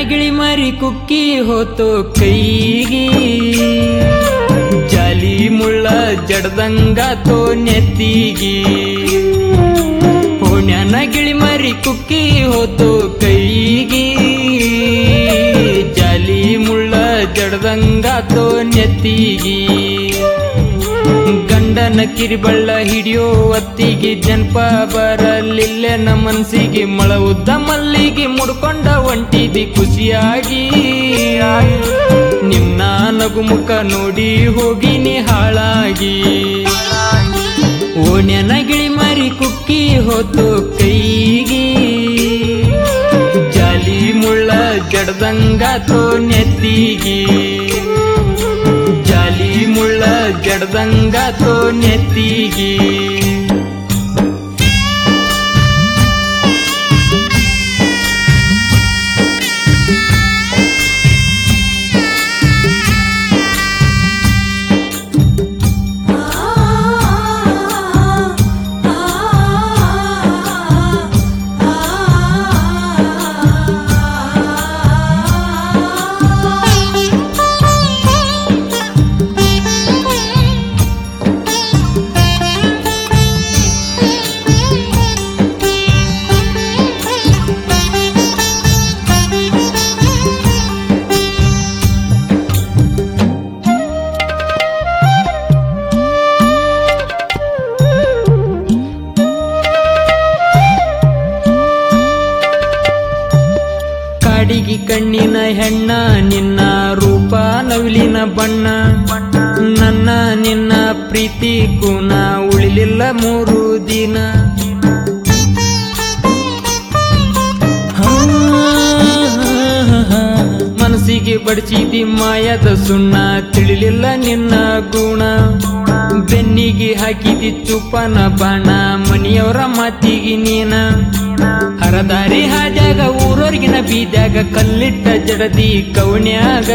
ಗಿಳಿ ಮರಿ ಕುಕ್ಕಿ ಹೋತು ಕೈಗಿ ಜಾಲಿ ಮುಳ್ಳ ಜಡ್ದಂಗಾತೋ ನೆತ್ತಿಗಿ ಹೋಣ್ಯಾನ ಗಿಳಿ ಮರಿ ಕುಕ್ಕಿ ಹೋತು ಕೈಗಿ ಜಾಲಿ ಮುಳ್ಳ ಜಡ್ದಂಗಾತೋ ನೆತ್ತಿಗಿ ಗಂಡನ ಕಿರಿಬಳ್ಳ ಹಿಡಿಯೋ ಹೊತ್ತಿಗೆ ಜನ್ಪ ಬರಲಿಲ್ಲ ಮನ್ಸಿಗೆ ಮಳ ಉದ್ದ ಮಲ್ಲಿಗೆ ಮುಡ್ಕೊಂಡ ಒಂಟಿದಿ ಖುಷಿಯಾಗಿ ನಿನ್ನ ನಗುಮುಖ ನೋಡಿ ಹೋಗಿನಿ ಹಾಳಾಗಿ ಓಣ್ಯನ ಗಿಳಿ ಮರಿ ಕುಕ್ಕಿ ಹೋತು ಕೈಗಿ ಜಾಲಿ ಮುಳ್ಳ ಜಡ್ದಂಗಾತೋ ನೆತ್ತಿಗಿ ಜಾಲಿ ಮುಳ್ಳ ಜಡ್ದಂಗಾತೋ ನೆತ್ತಿಗಿ ಕಾಡಿಗಿ ಕಣ್ಣಿನ ಹೆಣ್ಣ ನಿನ್ನ ರೂಪ ನವಿಲಿನ ಬಣ್ಣ ನನ್ನ ನಿನ್ನ ಪ್ರೀತಿ ಕೂನ ಉಳಿಲಿಲ್ಲ ಮೂರು ದಿನ ಮನಸ್ಸಿಗೆ ಬಡಿಸಿದಿ ಮಾಯದ ಸುಣ್ಣ ತಿಳಿಲಿಲ್ಲ ನಿನ್ನ ಗುಣ ಬೆನ್ನಿಗೆ ಹಾಕಿದಿ ಚುಪ್ಪನ ಬಾಣ ಮನಿಯವರ ಮಾತಿಗೆ ನೀನ ಹರದಾರಿ ಹಾದ್ಯಾಗ ಊರೊರ್ಗಿನ ಬೀದ್ಯಾಗ ಕಲ್ಲಿಟ್ಟ ಜಡದಿ ಕವಣ್ಯಾಗ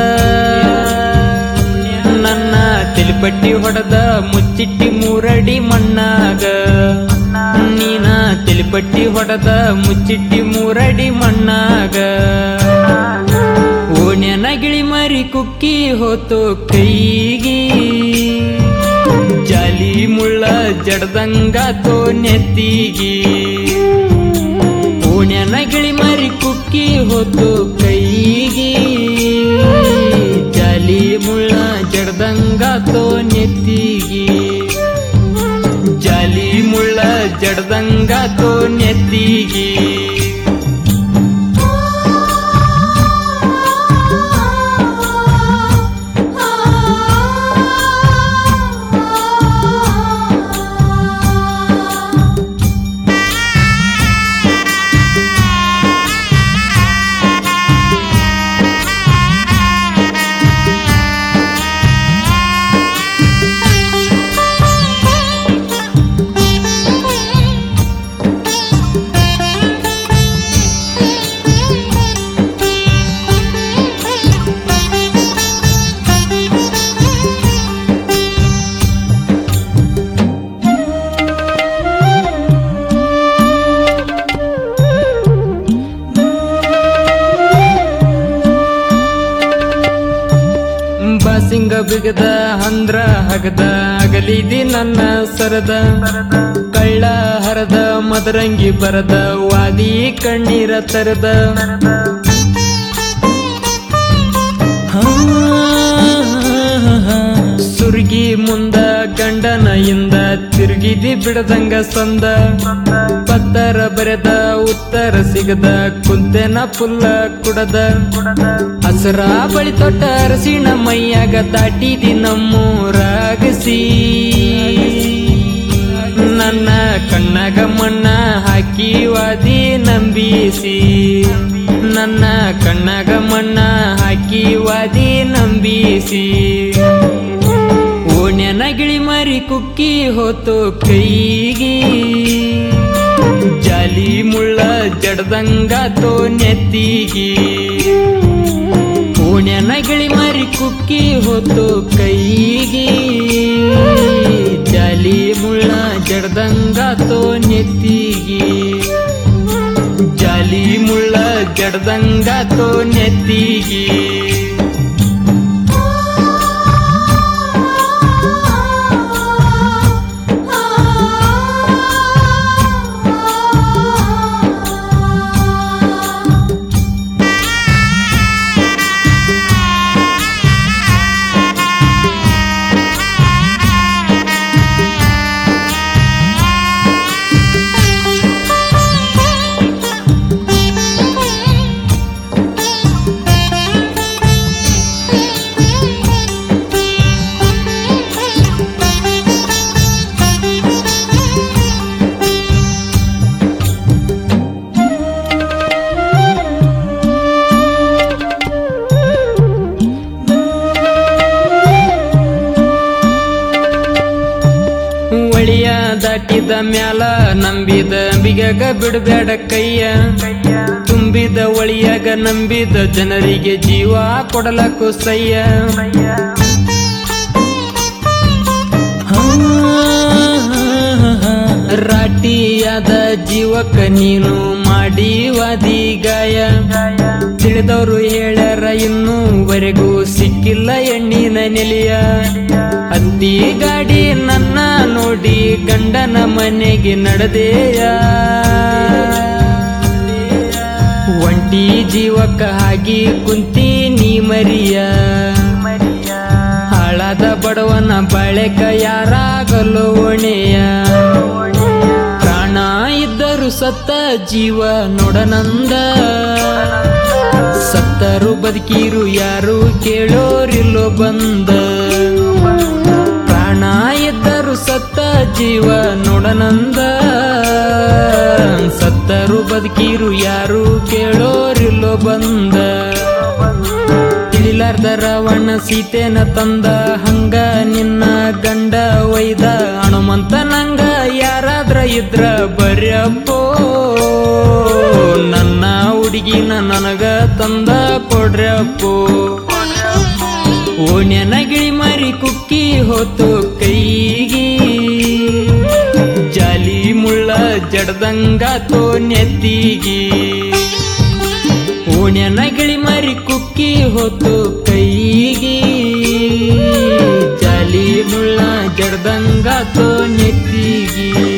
ನನ್ನ ತಿಳಿಪಟ್ಟಿ ಹೊಡೆದ ಮುಚ್ಚಿಟ್ಟಿ ಮೂರಡಿ ಮಣ್ಣಾಗ ನೀನ ತಿಳಿಪಟ್ಟಿ ಹೊಡೆದ ಮುಚ್ಚಿಟ್ಟಿ ಮೂರಡಿ ಮಣ್ಣಾಗ ಓಣ್ಯನ ಗಿಳಿ ಮರಿ ಕುಕ್ಕಿ ಹೋತು ಕೈಗಿ ಜಾಲಿ ಮುಳ್ಳ ಜಡ್ದಂಗಾತೋ ನೆತ್ತಿಗಿ ಓಣ್ಯನ ಗಿಳಿ ಮರಿ ಕುಕ್ಕಿ ಹೋತು ಕೈಗಿ ಜಾಲಿ ಮುಳ್ಳ ಜಡ್ದಂಗಾತೋ ನೆತ್ತಿಗಿ ಜಾಲಿ ಮುಳ್ಳ ಜಡ್ದಂಗಾತೋ ನೆತ್ತಿಗಿ ಬಾಸಿಂಗ ಬಿಗದ ಅಂದ್ರ ಹಗದ ಅಗಲಿದಿ ನನ್ನ ಸರದ ಕಳ್ಳ ಹರದ ಮದರಂಗಿ ಬರದ ವಾದಿ ಕಣ್ಣೀರ ತರದ ಸುರ್ಗಿ ಮುಂದ ಗಂಡನ ಇಂದ ತಿರುಗಿದಿ ಬಿಡದಂಗ ಸಂದ ಪತ್ತರ ಬರೆದ ಉತ್ತರ ಸಿಗದ ಕುಂತೆನ ಪುಲ್ಲ ಕುಡದ ಹಸರ ಬಳಿ ತೊಟ್ಟ ಅರಸಿನ ಮೈಯಾಗ ದಾಟಿದಿ ನಮ್ಮೂರಾಗಸಿ ನನ್ನ ಕಣ್ಣಾಗ ಮಣ್ಣ ಹಾಕಿ ವಾದಿ ನಂಬಿಸಿ ನನ್ನ ಕಣ್ಣಾಗ ಮಣ್ಣ ಹಾಕಿ ವಾದಿ ನಂಬಿಸಿ ಓಣ್ಯನ ಗಿಳಿ ಮರಿ ಕುಕ್ಕಿ ಹೋತು ಕೈಗಿ ಜಾಲಿ ಮುಳ್ಳ ಜಡ್ದಂಗಾತೋ ನೆತ್ತಿಗಿ ಓಣ್ಯನ ಗಿಳಿ ಮರಿ ಕುಕ್ಕಿ ಹೋತು ಕೈಗಿ ಜಾಲಿ ಮುಳ್ಳ ಜಡ್ದಂಗಾತೋ ನೆತ್ತಿಗಿ ಜಾಲಿ ಜಾಲಿ ಮುಳ್ಳ ಜಡ್ದಂಗಾತೋ ನೆತ್ತಿಗಿ ಒಳಿಯ ದಾಟಿದ ಮ್ಯಾಲ ನಂಬಿದ ಬಿಗಗ ಬಿಡಬೇಡ ಕೈಯ ತುಂಬಿದ ಒಳಿಯಾಗ ನಂಬಿದ ಜನರಿಗೆ ಜೀವ ಕೊಡಲಕ್ಕು ಸಯ್ಯ ರಾಟಿಯಾದ ಜೀವಕ್ಕ ನೀನು ಮಾಡಿ ವಾದಿ ಗಾಯ ತಿಳಿದವರು ಹೇಳ್ಯಾರ ಇನ್ನೂವರೆಗೂ ಸಿಕ್ಕಿಲ್ಲ ಎಣ್ಣಿನ ನೆಲೆಯ ಹತ್ತಿ ಗಾಡಿ ನನ್ನ ನೋಡಿ ಗಂಡನ ಮನೆಗೆ ನಡೆದೆಯ ಒಂಟಿ ಜೀವಕ್ಕ ಹಾಗೆ ಕುಂತಿ ನೀ ಮರಿಯ ಹಾಳಾದ ಬಡವನ ಬಾಳೆಕ ಯಾರಾಗಲು ಒಣೆಯ ಪ್ರಾಣ ಇದ್ದರು ಸತ್ತ ಜೀವ ನೋಡನಂದ ಸತ್ತರು ಬದುಕಿರು ಯಾರು ಕೇಳೋರಿಲ್ಲೋ ಬಂದ ಪ್ರಾಣ ಇದ್ದರು ಸತ್ತ ಜೀವ ನೋಡನಂದ ಸತ್ತರು ಬದುಕಿರು ಯಾರು ಕೇಳೋರಿಲ್ಲೋ ಬಂದ ತಿಳಿಲಾರ್ದ ರಾವಣ ಸೀತೆನ ತಂದ ಹಂಗ ನಿನ್ನ ಗಂಡ ಒಯ್ದ ಹನುಮಂತ ನಂಗ ಯಾರಾದ್ರ ಇದ್ರ ಬರ್ಯಪ್ಪೋ ನನ್ನ ಹುಡುಗಿನ ನನಗ ತಂದ ಕೊಡ್ರಪ್ಪೋ ಓಣ್ಯನ ಗಿಳಿ ಮರಿ ಕುಕ್ಕಿ ಹೋತು ಕೈಗಿ ಜಾಲಿ ಮುಳ್ಳ ಜಡ್ದಂಗಾತೋ ನೆತ್ತಿಗಿ ಓಣ್ಯನ ಗಿಳಿ ಮರಿ ಕುಕ್ಕಿ ಹೋತು ಕೈಗಿ ಜಾಲಿ ಮುಳ್ಳ ಜಡ್ದಂಗಾತೋ ನೆತ್ತಿಗಿ